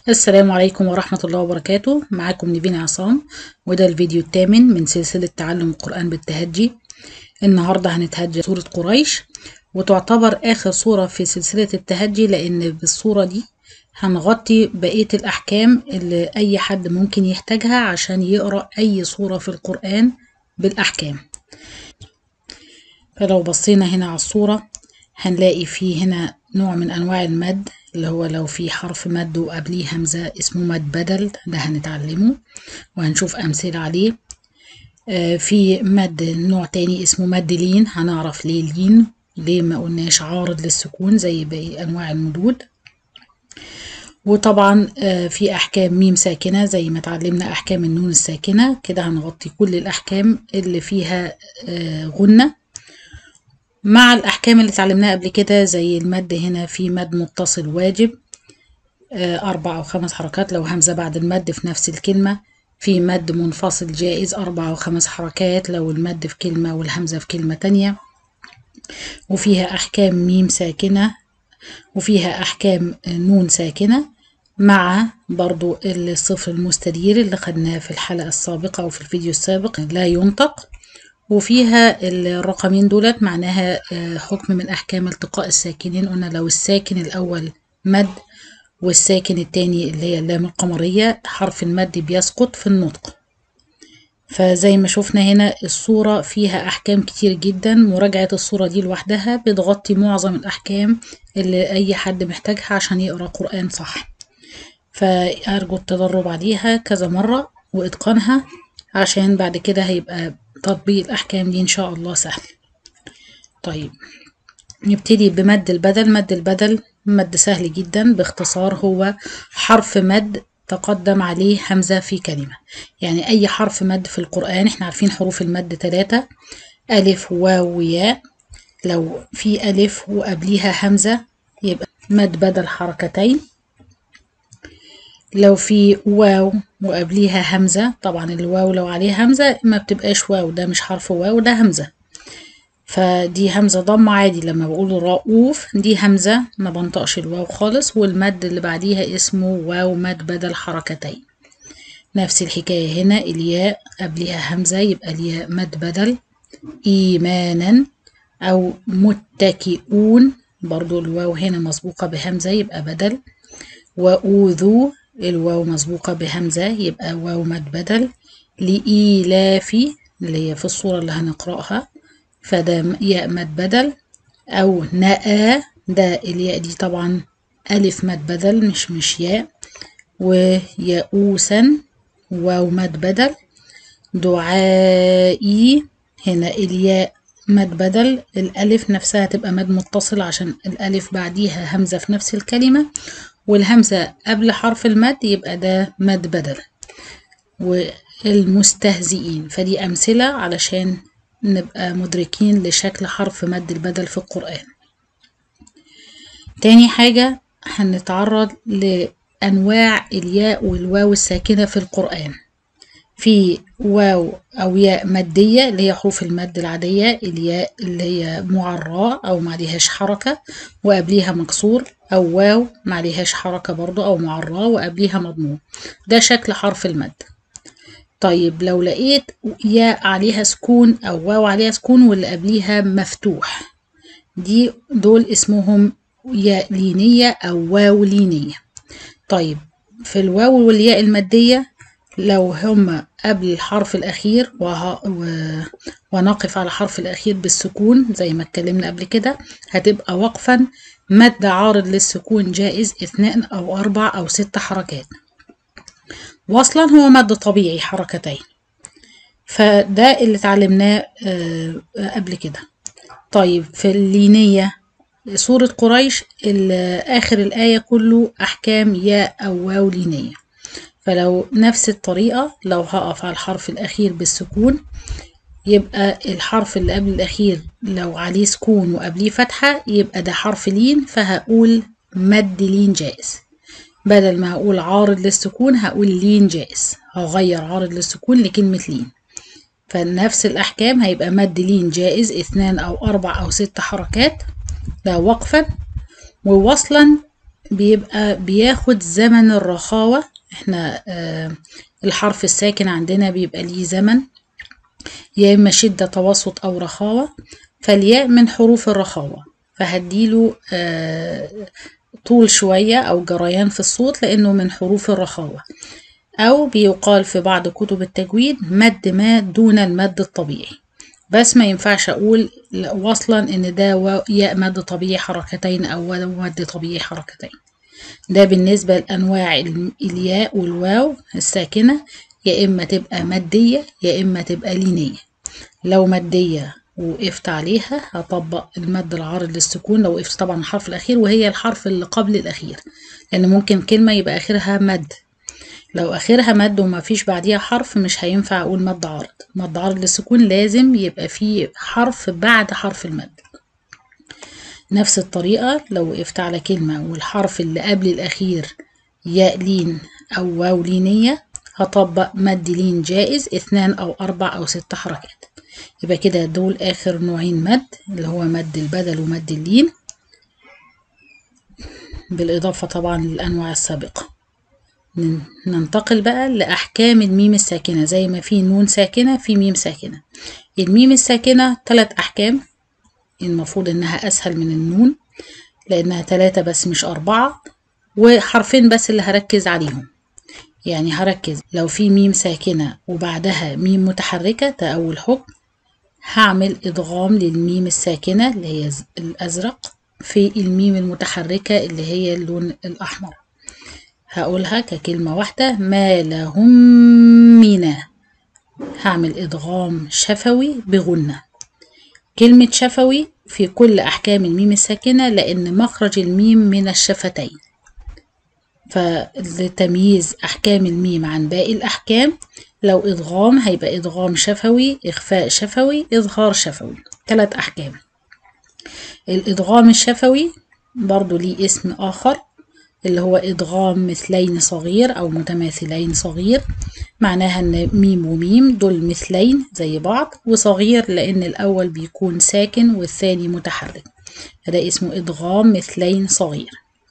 السلام عليكم ورحمة الله وبركاته معاكم نيفين عصام وده الفيديو الثامن من سلسلة تعلم القرآن بالتهجي النهاردة هنتهجى سورة قريش وتعتبر آخر سورة في سلسلة التهجي لأن بالصورة دي هنغطي بقية الأحكام اللي أي حد ممكن يحتاجها عشان يقرأ أي سورة في القرآن بالأحكام فلو بصينا هنا على الصورة هنلاقي فيه هنا نوع من أنواع المد اللي هو لو في حرف مد وقبليه همزة اسمه مد بدل ده هنتعلمه وهنشوف أمثلة عليه آه في مد نوع تاني اسمه مد لين هنعرف ليه لين ليه ما قلناش عارض للسكون زي باقي أنواع المدود وطبعا آه في أحكام ميم ساكنة زي ما اتعلمنا أحكام النون الساكنة كده هنغطي كل الأحكام اللي فيها آه غنة مع الأحكام اللي اتعلمناها قبل كده زي المد هنا في مد متصل واجب أربع أو خمس حركات لو همزة بعد المد في نفس الكلمة في مد منفصل جائز أربع أو خمس حركات لو المد في كلمة والهمزة في كلمة تانية وفيها أحكام ميم ساكنة وفيها أحكام نون ساكنة مع برضو الصفر المستدير اللي خدناه في الحلقة السابقة أو في الفيديو السابق لا ينطق وفيها الرقمين دولت معناها حكم من أحكام التقاء الساكنين قلنا لو الساكن الأول مد والساكن التاني اللي هي اللام القمرية حرف المد بيسقط في النطق فزي ما شفنا هنا الصورة فيها أحكام كتير جدا مراجعة الصورة دي لوحدها بتغطي معظم الأحكام اللي أي حد محتاجها عشان يقرأ قرآن صح فأرجو التدرب عليها كذا مرة وإتقانها عشان بعد كده هيبقى تطبيق الأحكام دي إن شاء الله سهل طيب نبتدي بمد البدل مد البدل مد سهل جدا باختصار هو حرف مد تقدم عليه همزة في كلمة يعني أي حرف مد في القرآن احنا عارفين حروف المد ثلاثة ألف واو وياء لو في ألف وقبليها همزة يبقى مد بدل حركتين لو في واو وقبليها همزة طبعا الواو لو عليه همزة ما بتبقاش واو ده مش حرف واو ده همزة فدي همزة ضم عادي لما بقول رؤوف دي همزة ما بنطقش الواو خالص والمد اللي بعديها اسمه واو مد بدل حركتين نفس الحكاية هنا الياء قبلها همزة يبقى الياء مد بدل إيمانا أو متكئون برضو الواو هنا مسبوقة بهمزة يبقى بدل وأوذوا الواو مسبوقة بهمزة يبقى واو مد بدل لإيلاف اللي هي في الصورة اللي هنقرأها فده ياء مد بدل أو نأى ده الياء دي طبعا ألف مد بدل مش مش ياء وياؤوسا واو مد بدل دعائي هنا الياء مد بدل الألف نفسها تبقى مد متصل عشان الألف بعديها همزة في نفس الكلمة والهمزة قبل حرف المد يبقى ده مد بدل والمستهزئين فدي أمثلة علشان نبقى مدركين لشكل حرف مد البدل في القرآن تاني حاجة هنتعرض لأنواع الياء والواو الساكنة في القرآن في واو أو ياء مادية اللي هي حروف المد العادية الياء اللي هي معراء أو معليهاش حركة وقبليها مكسور أو واو معليهاش حركة برضو أو معراء وقبليها مضموم ده شكل حرف المد طيب لو لقيت ياء عليها سكون أو واو عليها سكون واللي قبليها مفتوح دي دول اسمهم ياء لينية أو واو لينية طيب في الواو والياء المادية لو هما قبل الحرف الأخير وه... و... ونقف على الحرف الأخير بالسكون زي ما اتكلمنا قبل كده هتبقى وقفا مد عارض للسكون جائز اثنين أو أربع أو ست حركات وصلا هو مد طبيعي حركتين فده اللي اتعلمناه قبل كده طيب في اللينية سورة قريش آخر الآية كله أحكام ياء أو واو لينية فلو نفس الطريقة لو هقف على الحرف الأخير بالسكون يبقى الحرف اللي قبل الأخير لو عليه سكون وقبليه فتحة يبقى ده حرف لين فهقول مد لين جائز بدل ما هقول عارض للسكون هقول لين جائز هغير عارض للسكون لكلمة لين فنفس الأحكام هيبقى مد لين جائز اثنان أو أربع أو ست حركات ده وقفا ووصلا بيبقى بياخد زمن الرخاوة احنا آه الحرف الساكن عندنا بيبقى ليه زمن يا إما شدة توسط أو رخاوة فالياء من حروف الرخاوة فهديله آه طول شوية أو جريان في الصوت لأنه من حروف الرخاوة أو بيقال في بعض كتب التجويد مد ما دون المد الطبيعي بس ما ينفعش أقول وصلا إن ده ياء مد طبيعي حركتين أو مد طبيعي حركتين ده بالنسبة لأنواع الياء والواو الساكنة يا إما تبقى مادية يا إما تبقى لينية لو مادية وقفت عليها هطبق المد العارض للسكون لو وقفت طبعا الحرف الأخير وهي الحرف اللي قبل الأخير لأن ممكن كلمة يبقى آخرها مد لو آخرها مد وما فيش بعديها حرف مش هينفع أقول مد عارض مد عارض للسكون لازم يبقى فيه حرف بعد حرف المد نفس الطريقة لو وقفت على كلمة والحرف اللي قبل الأخير ياء لين أو واو لينية هطبق مد لين جائز اثنان أو أربع أو ست حركات يبقى كده دول آخر نوعين مد اللي هو مد البدل ومد اللين بالإضافة طبعا للأنواع السابقة ننتقل بقى لأحكام الميم الساكنة زي ما في نون ساكنة في ميم ساكنة الميم الساكنة ثلاث أحكام المفروض إنها أسهل من النون لأنها ثلاثة بس مش أربعة وحرفين بس اللي هركز عليهم يعني هركز لو في ميم ساكنة وبعدها ميم متحركة ده أول حكم هعمل إدغام للميم الساكنة اللي هي الأزرق في الميم المتحركة اللي هي اللون الأحمر هقولها ككلمة واحدة ما لهم من هعمل إدغام شفوي بغنة كلمة شفوي في كل أحكام الميم الساكنة لأن مخرج الميم من الشفتين فلتمييز أحكام الميم عن باقي الأحكام لو إدغام هيبقى إدغام شفوي إخفاء شفوي إظهار شفوي ثلاث أحكام الإدغام الشفوي برضو ليه اسم آخر اللي هو إدغام مثلين صغير أو متماثلين صغير معناها إن ميم وميم دول مثلين زي بعض وصغير لأن الأول بيكون ساكن والثاني متحرك فده اسمه إدغام مثلين صغير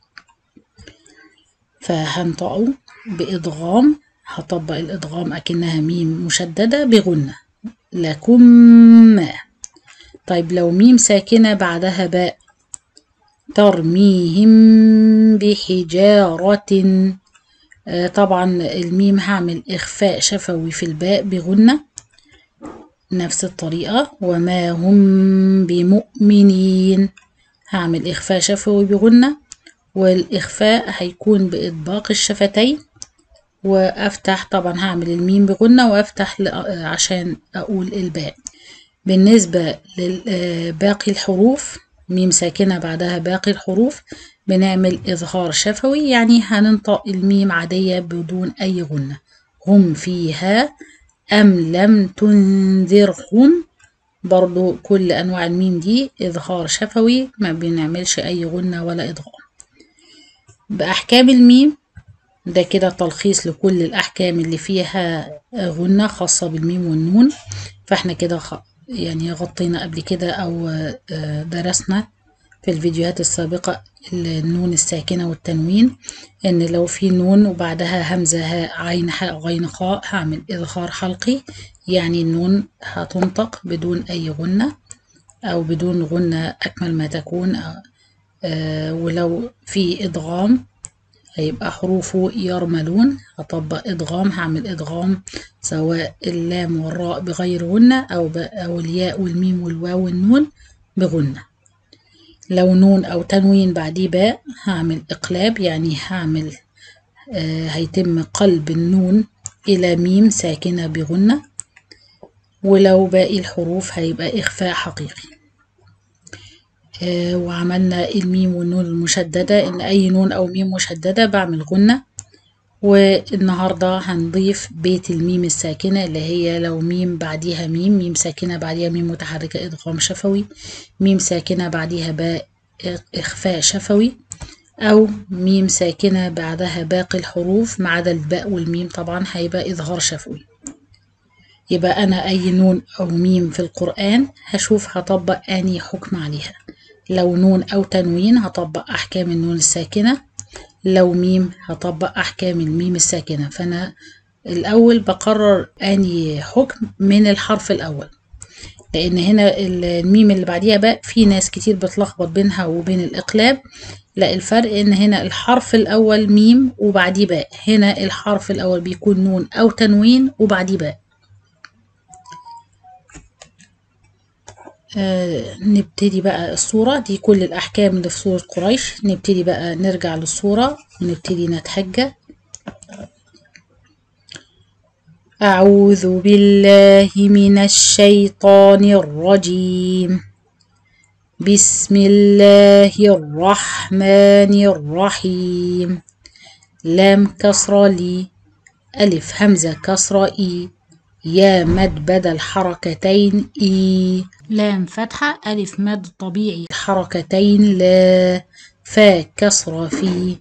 فهنطقه بإدغام هطبق الإدغام أكنها ميم مشددة بغنة لكم ما طيب لو ميم ساكنة بعدها باء ترميهم بحجارة آه طبعا الميم هعمل إخفاء شفوي في الباء بغنة نفس الطريقة وما هم بمؤمنين هعمل إخفاء شفوي بغنة والإخفاء هيكون بإطباق الشفتين وأفتح طبعا هعمل الميم بغنة وأفتح عشان أقول الباء بالنسبة لباقي الحروف ميم ساكنة بعدها باقي الحروف بنعمل إظهار شفوي يعني هننطق الميم عادية بدون أي غنة هم فيها أم لم تنذرهم برضو كل أنواع الميم دي إظهار شفوي ما بنعملش أي غنة ولا إدغام بأحكام الميم ده كده تلخيص لكل الأحكام اللي فيها غنة خاصة بالميم والنون فاحنا كده يعني غطينا قبل كده أو درسنا في الفيديوهات السابقة النون الساكنة والتنوين إن لو في نون وبعدها همزة هاء عين حاء غين خاء هعمل إظهار حلقي يعني النون هتنطق بدون أي غنة أو بدون غنة أكمل ما تكون آه ولو في إدغام هيبقى حروفه يرملون هطبق إدغام هعمل إدغام سواء اللام والراء بغير غنة أو, أو الياء والميم والواو والنون بغنة لو نون أو تنوين بعديه باء هعمل إقلاب يعني هعمل آه هيتم قلب النون إلى ميم ساكنة بغنة ولو باقي الحروف هيبقى إخفاء حقيقي آه وعملنا الميم والنون المشددة إن أي نون أو ميم مشددة بعمل غنة والنهاردة هنضيف بيت الميم الساكنة اللي هي لو ميم بعديها ميم ميم ساكنة بعديها ميم متحركة إدغام شفوي ميم ساكنة بعديها باء إخفاء شفوي أو ميم ساكنة بعدها باقي الحروف ما عدا الباء والميم طبعا هيبقى إظهار شفوي يبقى أنا أي نون أو ميم في القرآن هشوف هطبق أني حكم عليها لو نون أو تنوين هطبق أحكام النون الساكنة لو ميم هطبق أحكام الميم الساكنة فأنا الأول بقرر أني حكم من الحرف الأول لأن هنا الميم اللي بعديها باء في ناس كتير بتلخبط بينها وبين الإقلاب لا الفرق إن هنا الحرف الأول ميم وبعديه باء هنا الحرف الأول بيكون نون أو تنوين وبعديه باء آه نبتدي بقى الصورة دي كل الأحكام اللي في سورة قريش نبتدي بقى نرجع للصورة ونبتدي نتهجى أعوذ بالله من الشيطان الرجيم بسم الله الرحمن الرحيم لام كسرة لي ألف همزة كسرة إي يا مد بدل حركتين إي لام فتحة ألف مد طبيعي حركتين لا فا كسرة في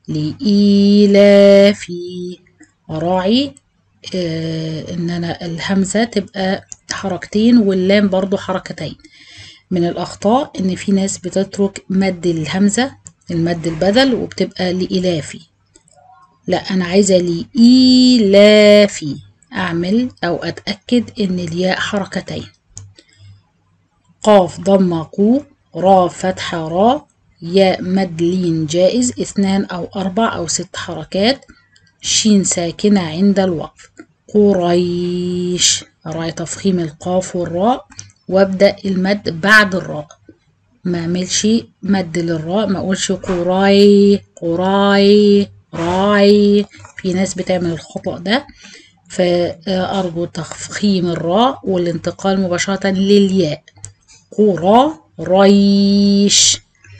لإيلافي راعي آه إن أنا الهمزة تبقى حركتين واللام برضو حركتين من الأخطاء إن في ناس بتترك مد الهمزة المد البدل وبتبقى لإلافي لا أنا عايزة لإيلافي أعمل أو أتأكد إن الياء حركتين قاف ضمة قو را فتحة را ياء مد لين جائز اثنان أو أربع أو ست حركات شين ساكنة عند الوقف قريش راي تفخيم القاف والراء وابدأ المد بعد الراء ما اعملش مد للراء ما اقولش قراي قراي راي في ناس بتعمل الخطأ ده فأرجو تفخيم الراء والانتقال مباشرة للياء قرى ريش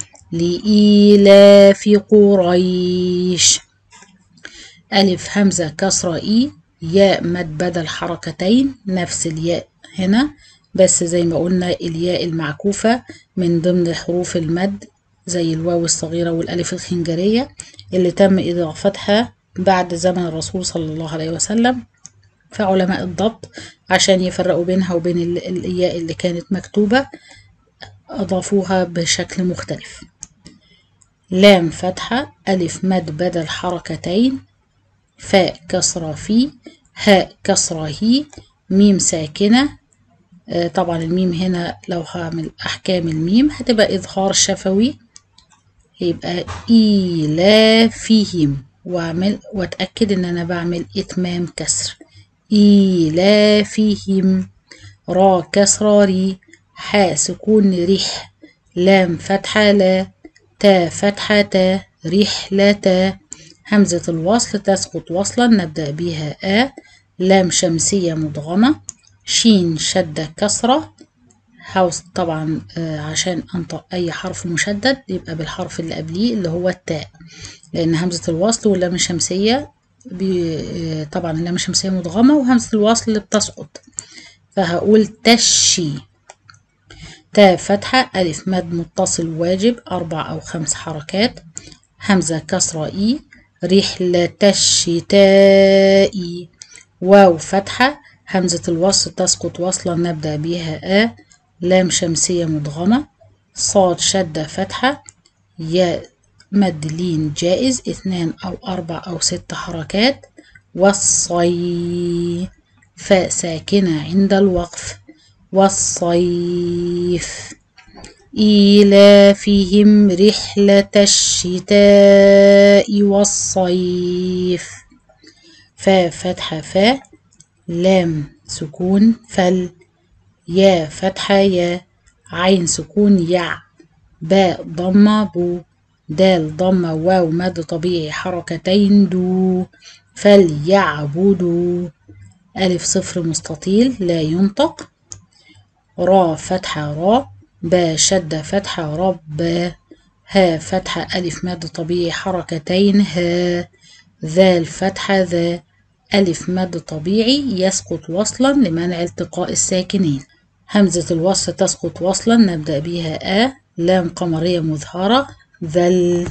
لإيلاف قريش ألف همزة كسرة إي ياء مد بدل حركتين نفس الياء هنا بس زي ما قلنا الياء المعكوفة من ضمن حروف المد زي الواو الصغيرة والألف الخنجرية اللي تم إضافتها بعد زمن الرسول صلى الله عليه وسلم فعلماء الضبط عشان يفرقوا بينها وبين الياء اللي كانت مكتوبة أضافوها بشكل مختلف لام فتحة ألف مد بدل حركتين فاء كسرة في هاء كسرة هي ميم ساكنة طبعا الميم هنا لو هعمل أحكام الميم هتبقى إظهار شفوي يبقى إيلافيهم وأعمل وأتأكد إن أنا بعمل إتمام كسر إيلافيهم را كسرة ري حاء سكون ريح لام فتحة لا تا فتحة تا رحلة همزة الوصل تسقط وصلا نبدأ بها آ لام شمسية مدغمة شين شدة كسرة هاوس طبعا عشان أنطق أي حرف مشدد يبقى بالحرف اللي قبليه اللي هو التاء لأن همزة الوصل واللام الشمسية طبعا اللام الشمسية مدغمة وهمزة الوصل بتسقط فهقول تشي تاء فتحة ألف مد متصل واجب أربع أو خمس حركات همزة كسرة إي رحلة الشتاء واو فتحة همزة الوصل تسقط وصلا نبدأ بها آ لام شمسية مدغمة صاد شدة فتحة ياء مد لين جائز اثنان أو أربع أو ست حركات والصي فاء ساكنة عند الوقف والصيف إيلافهم رحلة الشتاء والصيف فا فتحة فا لام سكون فل يا فتحة يا عين سكون يع باء ضمة بو دال ضمة واو مد طبيعي حركتين دو فليعبدوا ألف صفر مستطيل لا ينطق را فتحة را با شدة فتحة رب ها فتحة ألف مد طبيعي حركتين ها ذال فتحة ذا ألف مد طبيعي يسقط وصلا لمنع التقاء الساكنين همزة الوصل تسقط وصلا نبدأ بها آ لام قمرية مظهرة ذل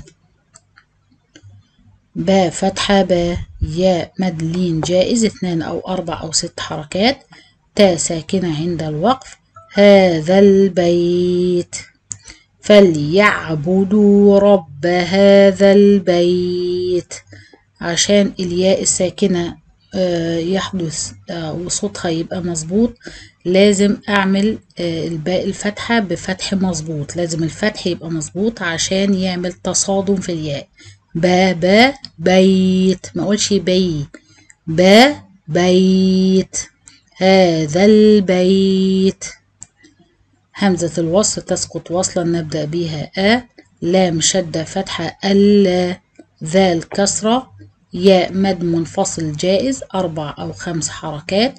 با فتحة با ياء مد لين جائز اثنان أو أربع أو ست حركات تا ساكنة عند الوقف هذا البيت فليعبدوا رب هذا البيت عشان الياء الساكنة آه، يحدث آه، وصوتها يبقى مظبوط لازم اعمل آه، الباء الفتحة بفتح مظبوط لازم الفتح يبقى مظبوط عشان يعمل تصادم في الياء با با بيت ما اقولش بي با بيت هذا البيت همزة الوصل تسقط وصلا نبدأ بها أ لام شدة فتحة ال ذال كسرة ياء مد منفصل جائز أربع أو خمس حركات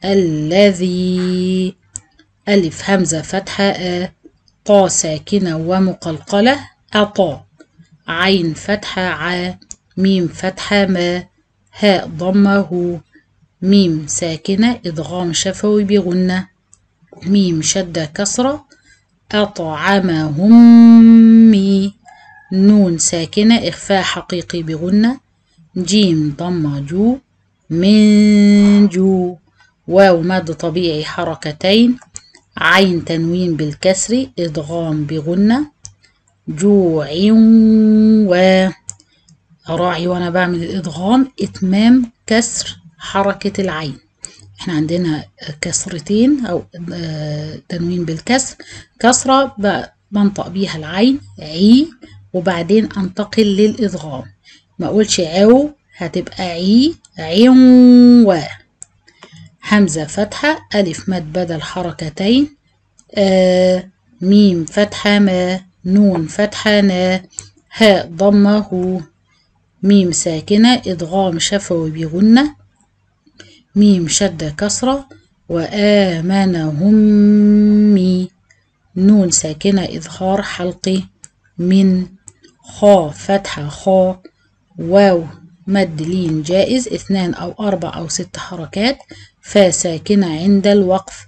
الذي ألف همزة فتحة أ طا ساكنة ومقلقلة أطا عين فتحة ع ميم فتحة ما هاء ضمه ميم ساكنة إدغام شفوي بغنة ميم شدة كسرة أطعمهم مي نون ساكنة إخفاء حقيقي بغنة جيم ضمة جو من جو واو مد طبيعي حركتين عين تنوين بالكسر إدغام بغنة جوع و أراعي وأنا بعمل الإدغام إتمام كسر حركة العين احنا عندنا كسرتين أو آه، تنوين بالكسر كسرة ب- بنطق بيها العين عي وبعدين أنتقل للإدغام ما أقولش عو هتبقى عي عو همزة فتحة ألف مد بدل حركتين آه ميم فتحة ما نون فتحة نا هاء ضمه ميم ساكنة إدغام شفوي بغنة ميم شدة كسرة وآمنهم مي نون ساكنة إظهار حلقي من خا فتحة خا واو مد لين جائز اثنان أو أربع أو ست حركات فا ساكنة عند الوقف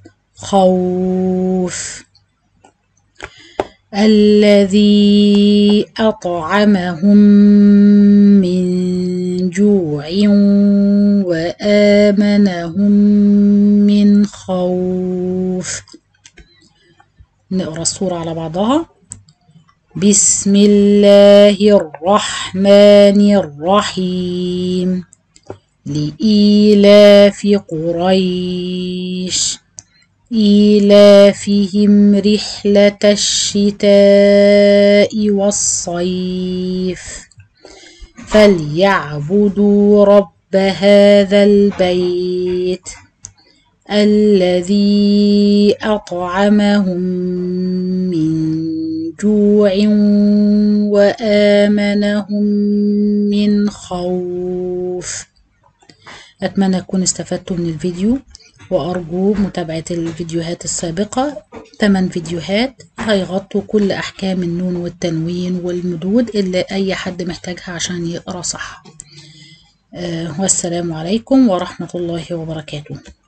خوف الذي أطعمهم من جوع وآمنهم من خوف نقرأ الصورة على بعضها بسم الله الرحمن الرحيم لإيلاف قريش إيلافهم رحلة الشتاء والصيف فليعبدوا رب هذا البيت الذي أطعمهم من جوع وآمنهم من خوف أتمنى أكون استفدتوا من الفيديو وأرجو متابعة الفيديوهات السابقة 8 فيديوهات هيغطوا كل أحكام النون والتنوين والمدود اللي أي حد محتاجها عشان يقرأ صح أه والسلام عليكم ورحمة الله وبركاته